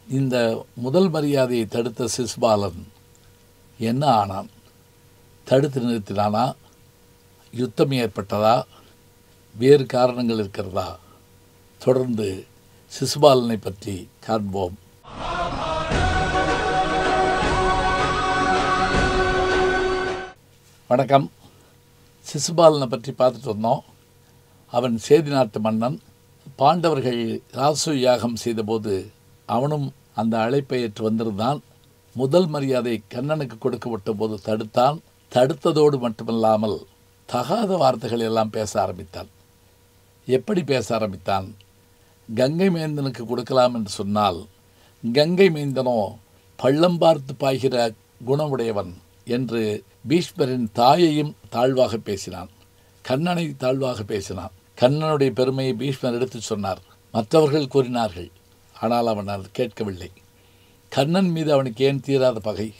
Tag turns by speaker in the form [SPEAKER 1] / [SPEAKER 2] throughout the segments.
[SPEAKER 1] இந்த முதல் மரியாதையை தடுத்த சிசுபாலன் என்ன ஆனான் தடுத்து நிறுத்தினானா யுத்தம் ஏற்பட்டதா வேறு காரணங்கள் இருக்கிறதா தொடர்ந்து சிசுபாலனை பற்றி காண்போம் வணக்கம் சிசுபாலனை பற்றி பார்த்துட்டு வந்தோம் அவன் சேதி நாட்டு மன்னன் பாண்டவர்கள் ராசு யாகம் செய்தபோது அவனும் அந்த அழைப்பை ஏற்று வந்திருந்தான் முதல் மரியாதை கண்ணனுக்கு கொடுக்கப்பட்ட போது தடுத்தான் தடுத்ததோடு மட்டுமல்லாமல் தகாத வார்த்தைகள் எல்லாம் பேச ஆரம்பித்தான் எப்படி பேச ஆரம்பித்தான் கங்கை மேந்தனுக்கு கொடுக்கலாம் என்று சொன்னால் கங்கை மேந்தனோ பள்ளம் பார்த்து பாய்கிற குணமுடையவன் என்று பீஷ்மரின் தாயையும் தாழ்வாக பேசினான் கண்ணனை தாழ்வாக பேசினான் கண்ணனுடைய பெருமையை பீஷ்மர் எடுத்துச் சொன்னார் மற்றவர்கள் கூறினார்கள் ஆனால் அவன் அது கேட்கவில்லை கண்ணன் மீது அவனுக்கு ஏன் தீராத பகை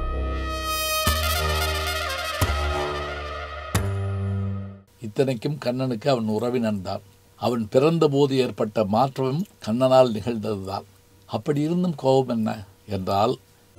[SPEAKER 1] இத்தனைக்கும் கண்ணனுக்கு அவன் உறவினன் தான் அவன் பிறந்தபோது ஏற்பட்ட மாற்றமும் கண்ணனால் நிகழ்ந்ததுதான் அப்படி இருந்தும் கோபம் என்ன என்றால்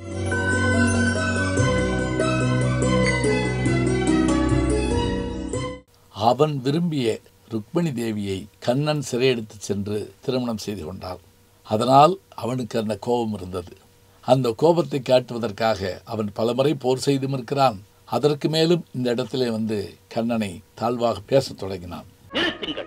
[SPEAKER 1] அவன் விரும்பிய ருக்மிணி தேவியை கண்ணன் சிறையெடுத்துச் சென்று திருமணம் செய்து கொண்டான் அதனால் அவனுக்கு அந்த கோபம் இருந்தது அந்த கோபத்தை காட்டுவதற்காக அவன் பலமுறை போர் செய்தும் இருக்கிறான் அதற்கு மேலும் இந்த இடத்திலே வந்து கண்ணனை தாழ்வாக பேசத் தொடங்கினான்
[SPEAKER 2] நிறுத்துங்கள்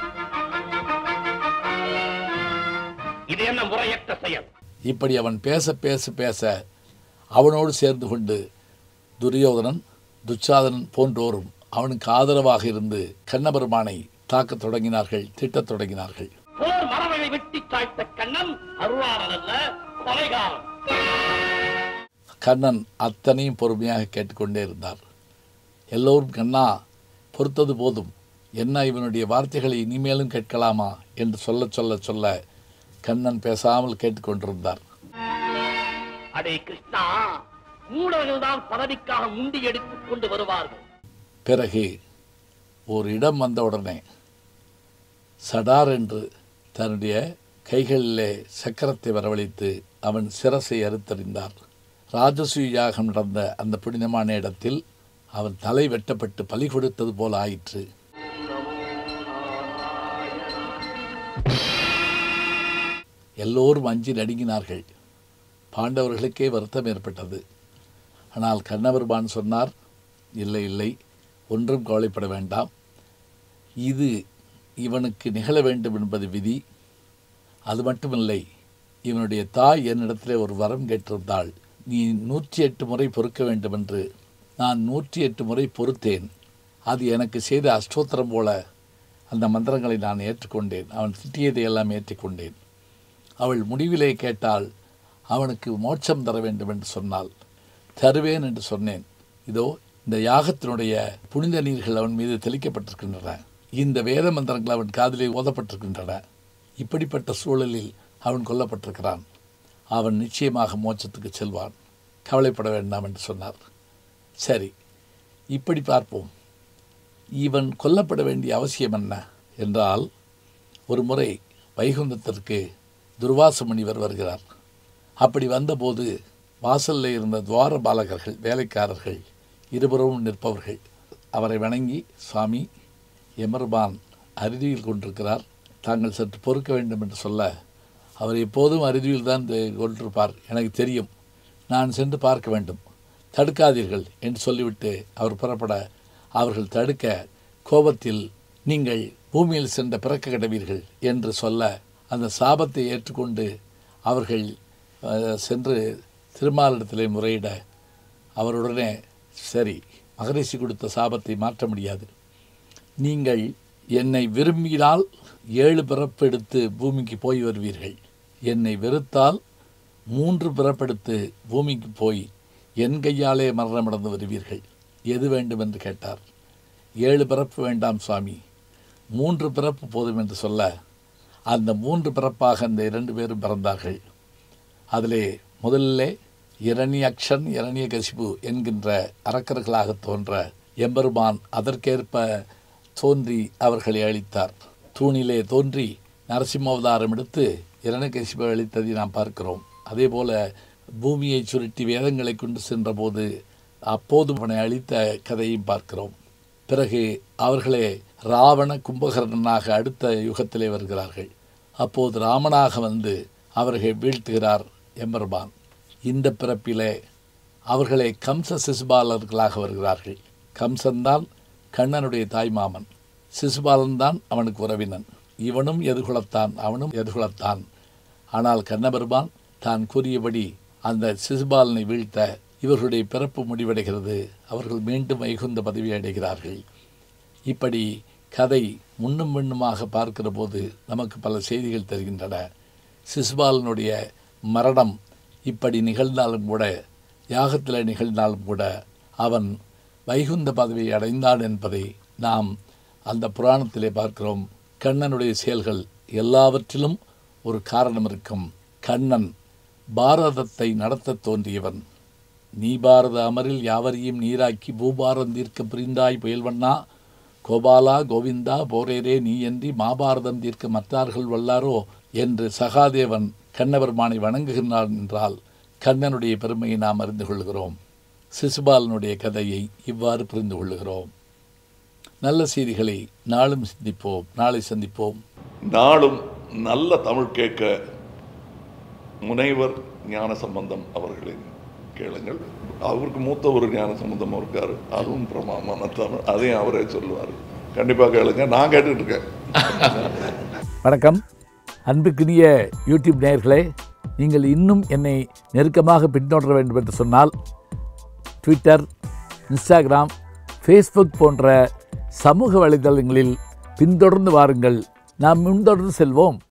[SPEAKER 2] இது என்ன முறையற்ற செயல்
[SPEAKER 1] இப்படி அவன் பேச பேச பேச அவனோடு சேர்ந்து கொண்டு துரியோதனன் துச்சாதனன் போன்றோரும் அவனுக்கு ஆதரவாக இருந்து கண்ணபெருமானை தாக்கத் தொடங்கினார்கள் திட்டத் தொடங்கினார்கள்
[SPEAKER 2] போர் மரபை வெட்டி சாய்த்த கண்ணன் அருளாளன் அல்ல கொலைகாரன்
[SPEAKER 1] கண்ணன் அத்தனையும் பொறுமையாக கேட்டுக்கொண்டே இருந்தார் எல்லோரும் கண்ணா பொறுத்தது போதும் என்ன இவனுடைய வார்த்தைகளை இனிமேலும் கேட்கலாமா என்று சொல்ல சொல்ல சொல்ல கண்ணன் பேசாமல் கேட்டுக்கொண்டிருந்தார்
[SPEAKER 2] அடே கிருஷ்ணா மூடர்கள் தான் பதவிக்காக முண்டி எடுத்துக் கொண்டு வருவார்கள்
[SPEAKER 1] பிறகு ஒரு இடம் வந்தவுடனே சடார் என்று தன்னுடைய கைகளிலே சக்கரத்தை வரவழைத்து அவன் சிரசை அறுத்தறிந்தார் ராஜசூய யாகம் நடந்த அந்த புனிதமான இடத்தில் அவன் தலை வெட்டப்பட்டு பலி கொடுத்தது போல ஆயிற்று எல்லோரும் அஞ்சி நடுங்கினார்கள் பாண்டவர்களுக்கே வருத்தம் ஏற்பட்டது ஆனால் கண்ணபெருமான் சொன்னார் இல்லை இல்லை ஒன்றும் கவலைப்பட வேண்டாம் இது இவனுக்கு நிகழ வேண்டும் என்பது விதி அது மட்டுமில்லை இவனுடைய தாய் என்னிடத்திலே ஒரு வரம் கேட்டிருந்தாள் நீ நூற்றி எட்டு முறை பொறுக்க வேண்டும் என்று நான் நூற்றி எட்டு முறை பொறுத்தேன் அது எனக்கு செய்த அஷ்டோத்திரம் போல அந்த மந்திரங்களை நான் ஏற்றுக்கொண்டேன் அவன் திட்டியதை எல்லாம் ஏற்றுக்கொண்டேன் அவள் முடிவிலே கேட்டால் அவனுக்கு மோட்சம் தர வேண்டும் என்று சொன்னாள் தருவேன் என்று சொன்னேன் இதோ இந்த யாகத்தினுடைய புனித நீர்கள் அவன் மீது தெளிக்கப்பட்டிருக்கின்றன இந்த வேத மந்திரங்கள் அவன் காதிலே ஓதப்பட்டிருக்கின்றன இப்படிப்பட்ட சூழலில் அவன் கொல்லப்பட்டிருக்கிறான் அவன் நிச்சயமாக மோட்சத்துக்கு செல்வான் கவலைப்பட வேண்டாம் என்று சொன்னார் சரி இப்படி பார்ப்போம் இவன் கொல்லப்பட வேண்டிய அவசியம் என்ன என்றால் ஒரு முறை வைகுந்தத்திற்கு துர்வாச முனிவர் வருகிறார் அப்படி வந்தபோது வாசலில் இருந்த துவார பாலகர்கள் வேலைக்காரர்கள் இருபுறமும் நிற்பவர்கள் அவரை வணங்கி சுவாமி எமர்பான் அருதியில் கொண்டிருக்கிறார் தாங்கள் சற்று பொறுக்க வேண்டும் என்று சொல்ல அவர் எப்போதும் அருதியில் தான் கொண்டிருப்பார் எனக்கு தெரியும் நான் சென்று பார்க்க வேண்டும் தடுக்காதீர்கள் என்று சொல்லிவிட்டு அவர் புறப்பட அவர்கள் தடுக்க கோபத்தில் நீங்கள் பூமியில் சென்ற பிறக்க கிடவீர்கள் என்று சொல்ல அந்த சாபத்தை ஏற்றுக்கொண்டு அவர்கள் அஹ், சென்று திருமாலிடத்திலே முறையிட அவருடனே சரி மகரிஷி கொடுத்த சாபத்தை மாற்ற முடியாது நீங்கள் என்னை விரும்பினால் ஏழு பிறப்பெடுத்து பூமிக்கு போய் வருவீர்கள் என்னை வெறுத்தால் மூன்று பிறப்பெடுத்து பூமிக்கு போய் என் கையாலே மரணமடைந்து வருவீர்கள் எது வேண்டும் என்று கேட்டார் ஏழு பிறப்பு வேண்டாம் சுவாமி மூன்று பிறப்பு போதும் என்று சொல்ல அந்த மூன்று பிறப்பாக அந்த இரண்டு பேரும் பிறந்தார்கள் அதிலே முதலிலே இரணியக்ஷன் இரணியகசிபு என்கின்ற அரக்கர்களாக தோன்ற எம்பெருமான் அதற்கேற்ப தோன்றி அவர்களை அழித்தார் தூணிலே தோன்றி நரசிம்ம அவதாரம் எடுத்து இரணியகசிபு அழித்ததை நாம் பார்க்கிறோம் அதே போல பூமியை சுருட்டி வேதங்களை கொண்டு சென்றபோது அப்போது அவனை அழித்த கதையும் பார்க்கிறோம் பிறகு அவர்களே ராவண கும்பகர்ணனாக அடுத்த யுகத்திலே வருகிறார்கள் அப்போது ராமனாக வந்து அவர்களை வீழ்த்துகிறார் எம்பெருமான் இந்த பிறப்பிலே அவர்களே கம்ச சிசுபாலர்களாக வருகிறார்கள் கம்சன்தான் கண்ணனுடைய தாய்மாமன் சிசுபாலன் தான் அவனுக்கு உறவினன் இவனும் எதுகுலத்தான் அவனும் எதுகுலத்தான் ஆனால் கண்ணபெருமான் தான் கூறியபடி அந்த சிசுபாலனை வீழ்த்த இவர்களுடைய பிறப்பு முடிவடைகிறது அவர்கள் மீண்டும் வைகுந்த பதவி அடைகிறார்கள் இப்படி கதை முன்னும் பின்னுமாக பார்க்கிற போது நமக்கு பல செய்திகள் தருகின்றன சிசுபாலனுடைய மரணம் இப்படி நிகழ்ந்தாலும் கூட யாகத்தில் நிகழ்ந்தாலும் கூட அவன் வைகுந்த பதவியை அடைந்தான் என்பதை நாம் அந்த புராணத்திலே பார்க்கிறோம் கண்ணனுடைய செயல்கள் எல்லாவற்றிலும் ஒரு காரணம் இருக்கும் கண்ணன் பாரதத்தை நடத்தத் தோன்றியவன் நீ பாரத அமரில் யாவரையும் நீராக்கி பூபாரம் தீர்க்க புரிந்தாய் புயல்வண்ணா கோபாலா கோவிந்தா போரேரே நீ என்று மாபாரதம் தீர்க்க மற்றார்கள் வல்லாரோ என்று சகாதேவன் கண்ணபெருமானை வணங்குகின்றான் என்றால் கண்ணனுடைய பெருமையை நாம் அறிந்து கொள்கிறோம் சிசுபாலனுடைய கதையை இவ்வாறு புரிந்து கொள்கிறோம் நல்ல செய்திகளை நாளும் சிந்திப்போம் நாளை சந்திப்போம்
[SPEAKER 3] நாளும் நல்ல தமிழ் கேட்க முனைவர் ஞான சம்பந்தம் அவர்களின் கேளுங்கள் அவருக்கு மூத்த ஒரு ஞான சம்பந்தம் இருக்காரு அதுவும் பிரமாமான தமிழ் அதையும் அவரே சொல்லுவார் கண்டிப்பாக கேளுங்க நான் கேட்டுட்டு இருக்கேன்
[SPEAKER 1] வணக்கம் அன்புக்குரிய யூடியூப் நேயர்களே நீங்கள் இன்னும் என்னை நெருக்கமாக பின்தொடர வேண்டும் என்று சொன்னால் ட்விட்டர் இன்ஸ்டாகிராம் ஃபேஸ்புக் போன்ற சமூக வலைதளங்களில் பின்தொடர்ந்து வாருங்கள் நாம் முன்தொடர்ந்து செல்வோம்